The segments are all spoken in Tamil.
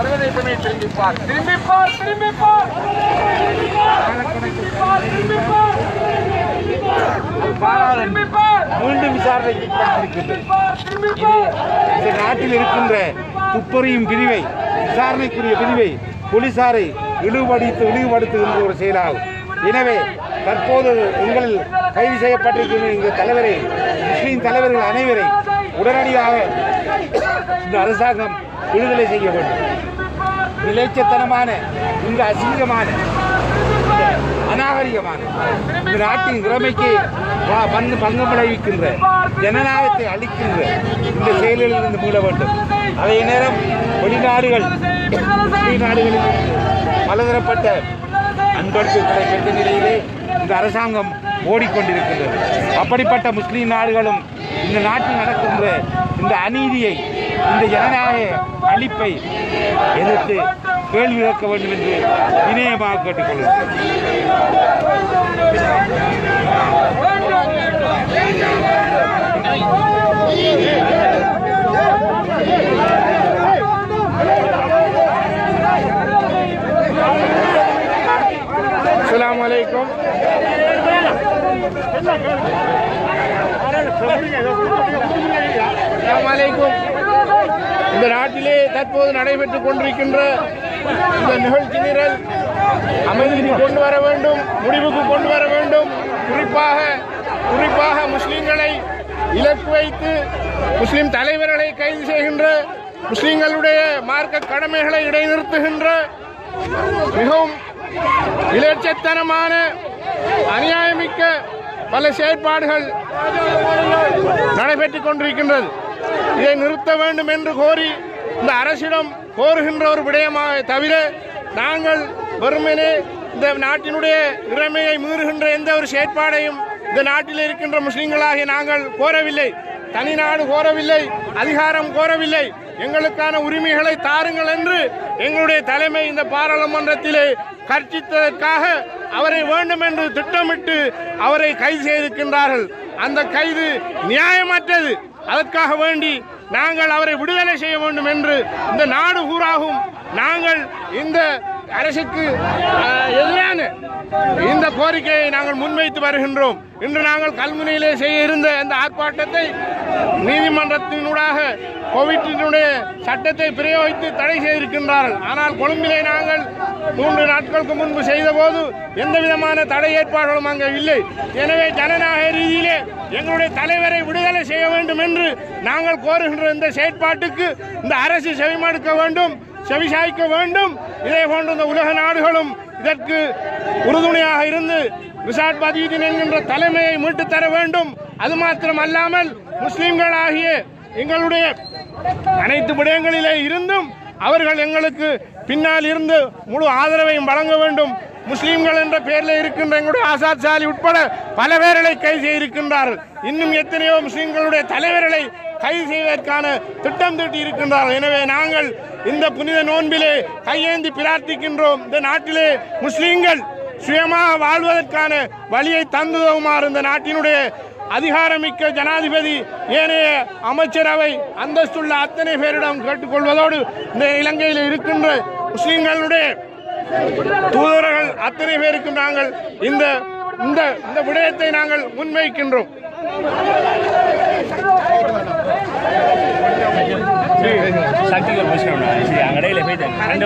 சர்வதேசமே திரும்பிப்பார் திரும்பிப்பார் திரும்பிப்பார் திரும்பிப்பார் திரும்பிப்பார் திரும்பிப்பார் மீண்டும் விசாரணைக்கு உட்பட்டிருக்கின்றது திரும்பிப்பார் இந்த நாட்டில் இருக்கின்ற துப்பறியும் பிரிவை விசாரணைக்குரிய பிரிவை போலீசாரை இழிவுபடுத்து இழிவுபடுத்துகின்ற ஒரு செயலாகும் எனவே தற்போது உங்களில் கைது செய்யப்பட்டிருக்கின்ற இந்த தலைவரை முஸ்லீம் தலைவர்கள் அனைவரை உடனடியாக இந்த அரசாங்கம் விடுதலை செய்ய வேண்டும் நிலைச்சத்தனமான இந்த அசிங்கமான இந்த அநாகரிகமான இந்த நாட்டின் திறமைக்கு வா- வந்து பங்கம் விளைவிக்கின்ற ஜனநாயகத்தை அளிக்கின்ற இந்த செயலிலிருந்து மீள வேண்டும் அதே நேரம் வெளிநாடுகள் முஸ்லீம் நாடுகளில் பலதரப்பட்ட அன்படுத்துதலை பெற்ற நிலையிலே இந்த அரசாங்கம் ஓடிக்கொண்டிருக்கின்றது அப்படிப்பட்ட முஸ்லீம் நாடுகளும் இந்த நாட்டில் நடக்கின்ற இந்த அநீதியை இந்த ஜனநாயக அழிப்பை எதிர்த்து கேள்வி கேட்க வேண்டும் என்று வினயமாக கேட்டுக்கொள்கிறேன் அஸ்ஸலாமு அலைக்கும் அஸ்ஸலாமு அலைக்கும் இந்த நாட்டிலே தற்போது நடைபெற்றுக் கொண்டிருக்கின்ற இந்த நிகழ்ச்சி நிரல் அமைதிக்கு கொண்டு வர வேண்டும் முடிவுக்கு கொண்டு வர வேண்டும் குறிப்பாக குறிப்பாக முஸ்லிம்களை இலக்கு வைத்து முஸ்லிம் தலைவர்களை கைது செய்கின்ற முஸ்லிம்களுடைய மார்க்க கடமைகளை இடைநிறுத்துகின்ற மிகவும் இலட்சத்தனமான அநியாயமிக்க பல செயற்பாடுகள் நடைபெற்றுக் கொண்டிருக்கின்றது இதை நிறுத்த வேண்டும் என்று கோரி இந்த அரசிடம் கோருகின்ற ஒரு விடயமாக தவிர நாங்கள் வெறுமனே இந்த நாட்டினுடைய இறைமையை மீறுகின்ற எந்த ஒரு செயற்பாடையும் இந்த நாட்டில் இருக்கின்ற முஸ்லிம்களாகிய நாங்கள் கோரவில்லை தனி நாடு கோரவில்லை அதிகாரம் கோரவில்லை எங்களுக்கான உரிமைகளை தாருங்கள் என்று எங்களுடைய தலைமை இந்த பாராளுமன்றத்திலே கர்ச்சித்ததற்காக அவரை வேண்டும் என்று திட்டமிட்டு அவரை கைது செய்திருக்கின்றார்கள் அந்த கைது நியாயமற்றது அதற்காக வேண்டி நாங்கள் அவரை விடுதலை செய்ய வேண்டும் என்று இந்த நாடு கூறாகும் நாங்கள் இந்த அரசுக்கு அஹ், எதிரான இந்த கோரிக்கையை நாங்கள் முன்வைத்து வருகின்றோம் இன்று நாங்கள் கல்முனையிலே செய்ய இருந்த அந்த ஆர்ப்பாட்டத்தை நீதிமன்றத்தினூடாக கோவிட்டினுடைய சட்டத்தை பிரயோகித்து தடை செய்திருக்கின்றார்கள் ஆனால் கொழும்பிலே நாங்கள் மூன்று நாட்களுக்கு முன்பு செய்தபோது எந்த விதமான தடை ஏற்பாடுகளும் அங்கே இல்லை எனவே ஜனநாயக ரீதியிலே எங்களுடைய தலைவரை விடுதலை செய்ய வேண்டும் என்று நாங்கள் கோருகின்ற இந்த செயற்பாட்டுக்கு இந்த அரசு செவிமடுக்க வேண்டும் செவிசாய்க்க வேண்டும் இதே போன்ற இந்த உலக நாடுகளும் இதற்கு உறுதுணையாக இருந்து ரிசார்ட் பதியுதீன் என்கின்ற தலைமையை மீட்டுத் தர வேண்டும் அது மாத்திரம் அல்லாமல் முஸ்லிம்களாகிய எங்களுடைய அனைத்து விடயங்களிலே இருந்தும் அவர்கள் எங்களுக்கு பின்னால் இருந்து முழு ஆதரவையும் வழங்க வேண்டும் முஸ்லிம்கள் என்ற பெயரில் இருக்கின்ற எங்களுடைய ஆசாத் சாலி உட்பட பல பேர்களை கைது செய்திருக்கின்றார்கள் இன்னும் எத்தனையோ முஸ்லிம்களுடைய தலைவர்களை கைது செய்வதற்கான திட்டம் தீட்டி இருக்கின்றார்கள் எனவே நாங்கள் இந்த புனித நோன்பிலே கையேந்தி பிரார்த்திக்கின்றோம் இந்த நாட்டிலே முஸ்லிம்கள் சுயமாக வாழ்வதற்கான வழியை தந்துதவுமாறு இந்த நாட்டினுடைய அதிகாரமிக்க ஜனாதிபதி ஏனைய அமைச்சரவை அந்தஸ்துள்ள அத்தனை பேரிடம் கேட்டுக்கொள்வதோடு இந்த இலங்கையில் இருக்கின்ற முஸ்லிம்களுடைய தூதர்கள் அத்தனை பேருக்கும் நாங்கள் இந்த இந்த இந்த விடயத்தை நாங்கள் முன்வைக்கின்றோம் சக்திகள் புஷ்கம் அங்கடையில் போயிட்டு ரெண்டு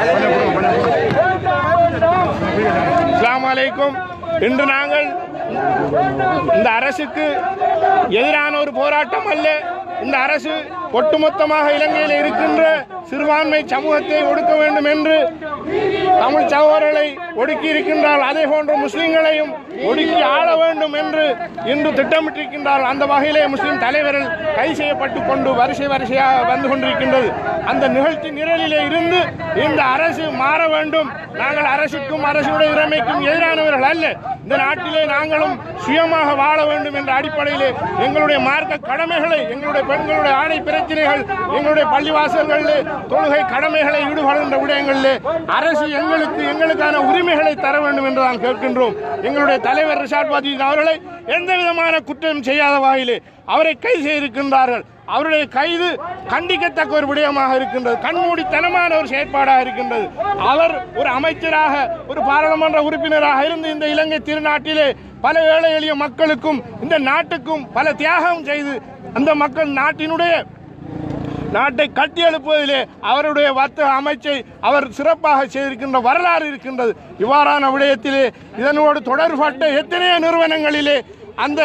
அஸ்ஸலாமு அலைக்கும் இன்று நாங்கள் இந்த அரசுக்கு எதிரான ஒரு போராட்டம் அல்ல இந்த அரசு ஒட்டுமொத்தமாக இலங்கையில் இருக்கின்ற சிறுபான்மை சமூகத்தை ஒடுக்க வேண்டும் என்று தமிழ் சகோதரர்களை ஒடுக்கி இருக்கின்றார் அதே போன்ற முஸ்லிம்களையும் ஒடுக்கி ஆள வேண்டும் என்று இன்று திட்டமிட்டிருக்கின்றார் அந்த வகையிலே முஸ்லிம் தலைவர்கள் கைது செய்யப்பட்டு கொண்டு வரிசை வரிசையாக வந்து கொண்டிருக்கின்றது அந்த நிகழ்ச்சி நிரலிலே இருந்து இந்த அரசு மாற வேண்டும் நாங்கள் அரசுக்கும் அரசுடைய இறைமைக்கும் எதிரானவர்கள் அல்ல இந்த நாட்டிலே நாங்களும் சுயமாக வாழ வேண்டும் என்ற அடிப்படையிலே எங்களுடைய மார்க்க கடமைகளை எங்களுடைய பெண்களுடைய ஆடை பிரச்சனைகள் எங்களுடைய பள்ளிவாசல்களிலே தொழுகை கடமைகளை ஈடுபடுகின்ற விடயங்களிலே அரசு எங்களுக்கு எங்களுக்கான உரிமைகளை தர வேண்டும் என்று நான் கேட்கின்றோம் எங்களுடைய தலைவர் ரிஷாட் பாதீன் அவர்களை எந்த விதமான குற்றம் செய்யாத வகையிலே அவரை கைது செய்திருக்கின்றார்கள் அவருடைய கைது கண்டிக்கத்தக்க ஒரு விடயமாக இருக்கின்றது கண்மூடித்தனமான ஒரு செயற்பாடாக இருக்கின்றது அவர் ஒரு அமைச்சராக ஒரு பாராளுமன்ற உறுப்பினராக இருந்து இந்த இலங்கை திருநாட்டிலே பல ஏழை எளிய மக்களுக்கும் இந்த நாட்டுக்கும் பல தியாகம் செய்து அந்த மக்கள் நாட்டினுடைய நாட்டை கட்டியெழுப்புவதிலே அவருடைய வர்த்தக அமைச்சை அவர் சிறப்பாக செய்திருக்கின்ற வரலாறு இருக்கின்றது இவ்வாறான விடயத்திலே இதனோடு தொடர்பட்ட எத்தனையோ நிறுவனங்களிலே அந்த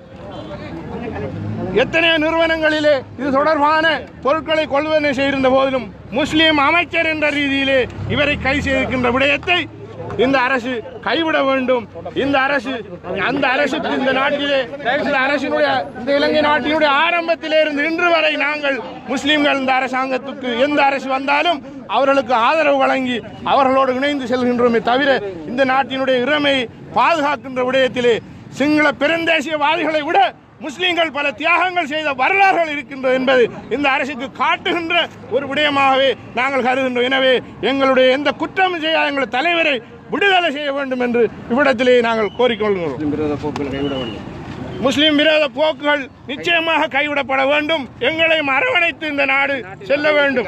எத்தனையோ நிறுவனங்களிலே இது தொடர்பான பொருட்களை கொள்வனை செய்திருந்த போதிலும் முஸ்லீம் அமைச்சர் என்ற ரீதியிலே இவரை கை செய்திருக்கின்ற விடயத்தை இந்த அரசு கைவிட வேண்டும் இந்த அரசு அந்த அரசுக்கு இந்த நாட்டிலே இந்த அரசினுடைய இந்த இலங்கை நாட்டினுடைய ஆரம்பத்திலே இருந்து இன்று வரை நாங்கள் முஸ்லீம்கள் இந்த அரசாங்கத்துக்கு எந்த அரசு வந்தாலும் அவர்களுக்கு ஆதரவு வழங்கி அவர்களோடு இணைந்து செல்கின்றோமே தவிர இந்த நாட்டினுடைய இறமை பாதுகாக்கின்ற விடயத்திலே சிங்கள பெருந்தேசியவாதிகளை விட முஸ்லீம்கள் பல தியாகங்கள் செய்த வரலாறுகள் இருக்கின்றது என்பது இந்த அரசுக்கு காட்டுகின்ற ஒரு விடயமாகவே நாங்கள் கருதுகின்றோம் எனவே எங்களுடைய எந்த குற்றமும் செய்யாத எங்கள் தலைவரை விடுதலை செய்ய வேண்டும் என்று இவ்விடத்திலே நாங்கள் கோரிக்கொள்கிறோம் முஸ்லிம் விரோத போக்குகள் நிச்சயமாக கைவிடப்பட வேண்டும் எங்களை அரவணைத்து இந்த நாடு செல்ல வேண்டும்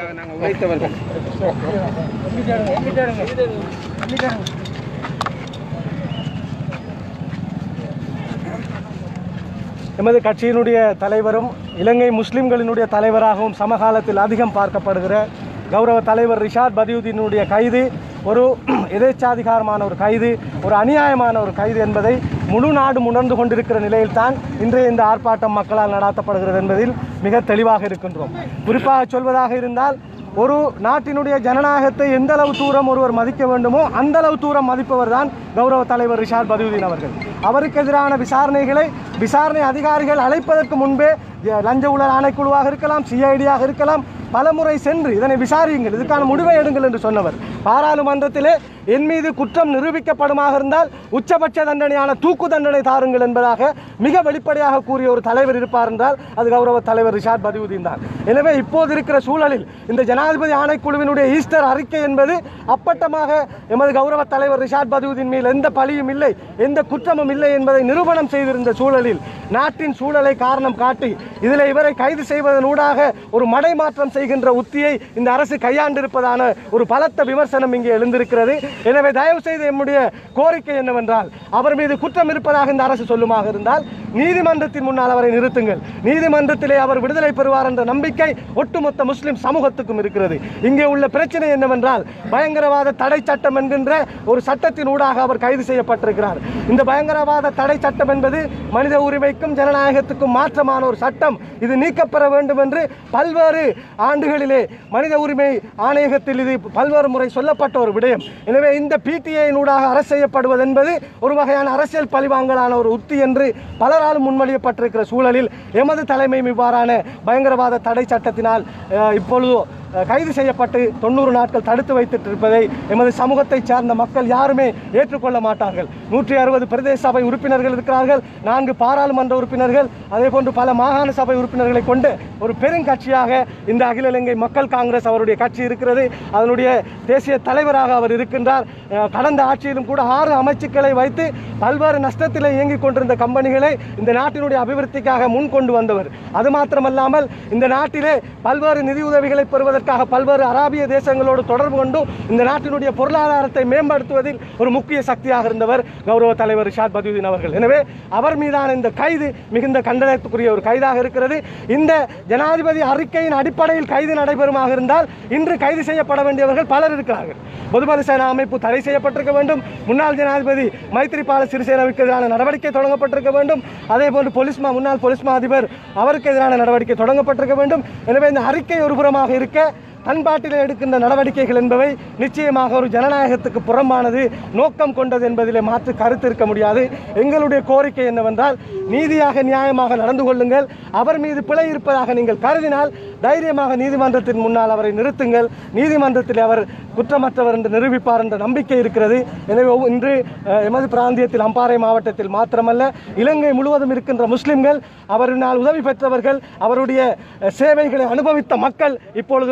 எமது கட்சியினுடைய தலைவரும் இலங்கை முஸ்லிம்களினுடைய தலைவராகவும் சமகாலத்தில் அதிகம் பார்க்கப்படுகிற கௌரவ தலைவர் ரிஷாத் பதியுதீனுடைய கைது ஒரு எதேச்சாதிகாரமான ஒரு கைது ஒரு அநியாயமான ஒரு கைது என்பதை முழு நாடு உணர்ந்து கொண்டிருக்கிற நிலையில்தான் இன்றைய இந்த ஆர்ப்பாட்டம் மக்களால் நடாத்தப்படுகிறது என்பதில் மிக தெளிவாக இருக்கின்றோம் குறிப்பாக சொல்வதாக இருந்தால் ஒரு நாட்டினுடைய ஜனநாயகத்தை எந்த அளவு தூரம் ஒருவர் மதிக்க வேண்டுமோ அந்த அளவு தூரம் மதிப்பவர் தான் கௌரவ தலைவர் ரிஷாத் பதியுதீன் அவர்கள் அவருக்கு எதிரான விசாரணைகளை விசாரணை அதிகாரிகள் அழைப்பதற்கு முன்பே ஜ- லஞ்ச ஊழல் ஆணைக்குழுவாக இருக்கலாம் சிஐடியாக இருக்கலாம் பலமுறை சென்று இதனை விசாரியுங்கள் இதுக்கான முடிவை எடுங்கள் என்று சொன்னவர் பாராளுமன்றத்திலே என் மீது குற்றம் நிரூபிக்கப்படுமாக இருந்தால் உச்சபட்ச தண்டனையான தூக்கு தண்டனை தாருங்கள் என்பதாக மிக வெளிப்படையாக கூறிய ஒரு தலைவர் இருப்பார் என்றால் அது கௌரவ தலைவர் ரிஷாத் பதியுதீன் தான் எனவே இப்போது இருக்கிற சூழலில் இந்த ஜனாதிபதி ஆணைக்குழுவினுடைய ஈஸ்டர் அறிக்கை என்பது அப்பட்டமாக எமது கௌரவ தலைவர் ரிஷாத் பதியுதீன் மேல் எந்த பழியும் இல்லை எந்த குற்றமும் இல்லை என்பதை நிரூபணம் செய்திருந்த சூழலில் நாட்டின் சூழலை காரணம் காட்டி இதில் இவரை கைது செய்வதனூடாக ஒரு மடைமாற்றம் செய்கின்ற உத்தியை இந்த அரசு கையாண்டிருப்பதான ஒரு பலத்த விமர்சனம் இங்கே எழுந்திருக்கிறது எனவே தயவு செய்து எம்முடைய கோரிக்கை என்னவென்றால் அவர் மீது குற்றம் இருப்பதாக இந்த அரசு சொல்லுமாக இருந்தால் நீதிமன்றத்தின் முன்னால் அவரை நிறுத்துங்கள் நீதிமன்றத்திலே அவர் விடுதலை பெறுவார் என்ற நம்பிக்கை ஒட்டுமொத்த முஸ்லிம் சமூகத்துக்கும் இருக்கிறது இங்கே உள்ள பிரச்சனை என்னவென்றால் பயங்கரவாத தடை சட்டம் என்கின்ற ஒரு சட்டத்தின் ஊடாக அவர் கைது செய்யப்பட்டிருக்கிறார் இந்த பயங்கரவாத தடை சட்டம் என்பது மனித உரிமைக்கும் ஜனநாயகத்துக்கும் மாற்றமான ஒரு சட்டம் இது நீக்கப்பெற வேண்டும் என்று பல்வேறு ஆண்டுகளிலே மனித உரிமை ஆணையகத்தில் இது பல்வேறு முறை சொல்லப்பட்ட ஒரு விடயம் எனவே இந்த பிடிஐயினூடாக அரசு செய்யப்படுவது என்பது ஒரு வகையான அரசியல் பழிவாங்கலான ஒரு உத்தி என்று பலராலும் முன்மொழியப்பட்டிருக்கிற சூழலில் எமது தலைமையும் இவ்வாறான பயங்கரவாத தடை சட்டத்தினால் அஹ், இப்பொழுது அஹ், கைது செய்யப்பட்டு தொண்ணூறு நாட்கள் தடுத்து வைத்துட்டு இருப்பதை எமது சமூகத்தைச் சார்ந்த மக்கள் யாருமே ஏற்றுக்கொள்ள மாட்டார்கள் நூற்றி அறுபது பிரதேச சபை உறுப்பினர்கள் இருக்கிறார்கள் நான்கு பாராளுமன்ற உறுப்பினர்கள் அதே போன்று பல மாகாண சபை உறுப்பினர்களை கொண்டு ஒரு பெருங்கட்சியாக இந்த அகில இலங்கை மக்கள் காங்கிரஸ் அவருடைய கட்சி இருக்கிறது அதனுடைய தேசிய தலைவராக அவர் இருக்கின்றார் அஹ், கடந்த ஆட்சியிலும் கூட ஆறு அமைச்சுக்களை வைத்து பல்வேறு நஷ்டத்தில் இயங்கிக் கொண்டிருந்த கம்பெனிகளை இந்த நாட்டினுடைய அபிவிருத்திக்காக முன் கொண்டு வந்தவர் அது மாத்திரமல்லாமல் இந்த நாட்டிலே பல்வேறு நிதி உதவிகளை பெறுவதற்காக பல்வேறு அராபிய தேசங்களோடு தொடர்பு கொண்டு இந்த நாட்டினுடைய பொருளாதாரத்தை மேம்படுத்துவதில் ஒரு முக்கிய சக்தியாக இருந்தவர் கௌரவ தலைவர் ரிஷாத் பதியுதீன் அவர்கள் எனவே அவர் மீதான இந்த கைது மிகுந்த கண்டனத்துக்குரிய ஒரு கைதாக இருக்கிறது இந்த ஜனாதிபதி அறிக்கையின் அடிப்படையில் கைது நடைபெறுமாக இருந்தால் இன்று கைது செய்யப்பட வேண்டியவர்கள் பலர் இருக்கிறார்கள் பொதுபல சேனா அமைப்பு தடை செய்யப்பட்டிருக்க வேண்டும் முன்னாள் ஜனாதிபதி மைத்திரிபால சிறிசேனாவுக்கு எதிரான நடவடிக்கை தொடங்கப்பட்டிருக்க வேண்டும் அதே போன்று பொலிஸ்மா முன்னாள் பொலிஸ்மா அதிபர் அவருக்கு எதிரான நடவடிக்கை தொடங்கப்பட்டிருக்க வேண்டும் எனவே இந்த அறிக்கை ஒரு புறமாக இருக்க பண்பாட்டில் எடுக்கின்ற நடவடிக்கைகள் என்பவை நிச்சயமாக ஒரு ஜனநாயகத்துக்கு புறம்பானது நோக்கம் கொண்டது என்பதிலே மாற்று கருத்து இருக்க முடியாது எங்களுடைய கோரிக்கை என்னவென்றால் நீதியாக நியாயமாக நடந்து கொள்ளுங்கள் அவர் மீது பிழை இருப்பதாக நீங்கள் கருதினால் தைரியமாக நீதிமன்றத்தின் முன்னால் அவரை நிறுத்துங்கள் நீதிமன்றத்தில் அவர் குற்றமற்றவர் என்று நிரூபிப்பார் என்ற நம்பிக்கை இருக்கிறது எனவே ஒவ்வொரு- இன்று அஹ், எமது பிராந்தியத்தில் அம்பாறை மாவட்டத்தில் மாத்திரமல்ல இலங்கை முழுவதும் இருக்கின்ற முஸ்லிம்கள் அவரினால் உதவி பெற்றவர்கள் அவருடைய அஹ், சேவைகளை அனுபவித்த மக்கள் இப்பொழுது வீதிக்கு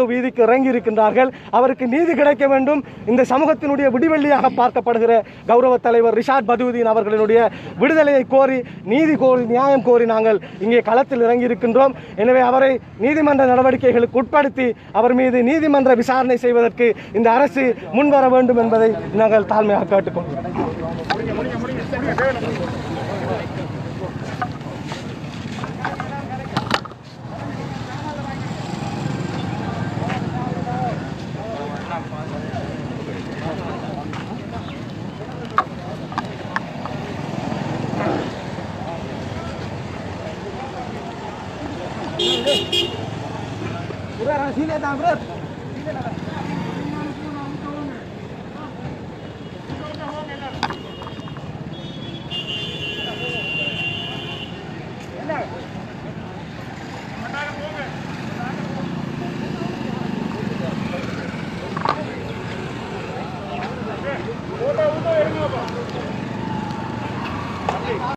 இறங்கி இருக்கின்றார்கள் அவருக்கு நீதி கிடைக்க வேண்டும் இந்த சமூகத்தினுடைய விடிவெள்ளியாக பார்க்கப்படுகிற கௌரவ தலைவர் ரிஷாட் பதுவுதீன் அவர்களினுடைய விடுதலையை கோரி நீதி கோரி நியாயம் கோரி நாங்கள் இங்கே களத்தில் இறங்கி இருக்கின்றோம் எனவே அவரை நீதிமன்ற நடவடிக்கைகளுக்கு உட்படுத்தி அவர் மீது நீதிமன்ற விசாரணை செய்வதற்கு இந்த அரசு முன்வர வேண்டும் என்பதை நாங்கள் தாழ்மையாக கேட்டுக்கொள்கிறோம் Udah, sini, Tabret.